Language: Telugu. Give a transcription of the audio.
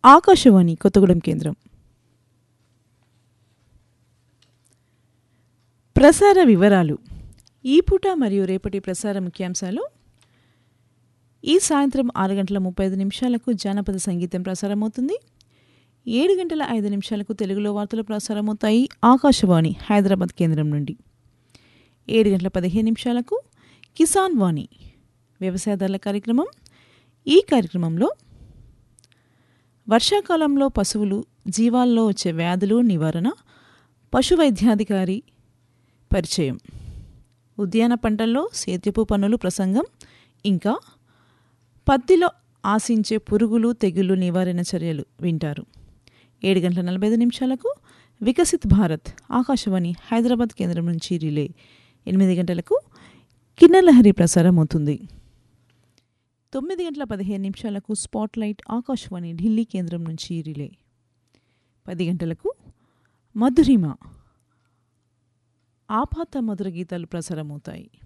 ఆకాశవాణి కొత్తగూడెం కేంద్రం ప్రసార వివరాలు ఈ పూట మరియు రేపటి ప్రసార ముఖ్యాంశాలు ఈ సాయంత్రం ఆరు గంటల ముప్పై ఐదు నిమిషాలకు జానపద సంగీతం ప్రసారమవుతుంది ఏడు గంటల ఐదు నిమిషాలకు తెలుగులో వార్తలు ప్రసారమవుతాయి ఆకాశవాణి హైదరాబాద్ కేంద్రం నుండి ఏడు గంటల పదిహేను నిమిషాలకు కిసాన్ వాణి వ్యవసాయదారుల కార్యక్రమం ఈ కార్యక్రమంలో వర్షాకాలంలో పశువులు జీవాల్లో వచ్చే వ్యాధులు నివారణ పశు వైద్యాధికారి పరిచయం ఉద్యాన పంటల్లో సేద్యపు పనులు ప్రసంగం ఇంకా పత్తిలో ఆశించే పురుగులు తెగులు నివారణ చర్యలు వింటారు ఏడు గంటల నలభై ఐదు నిమిషాలకు వికసిత్ భారత్ ఆకాశవాణి హైదరాబాద్ కేంద్రం నుంచి రిలే ఎనిమిది గంటలకు కిన్నెలహరి ప్రసారం అవుతుంది తొమ్మిది గంటల పదిహేను నిమిషాలకు స్పాట్లైట్ ఆకాశవాణి ఢిల్లీ కేంద్రం నుంచి రిలే పది గంటలకు మధురిమ ఆపాత మధుర గీతాలు ప్రసారమవుతాయి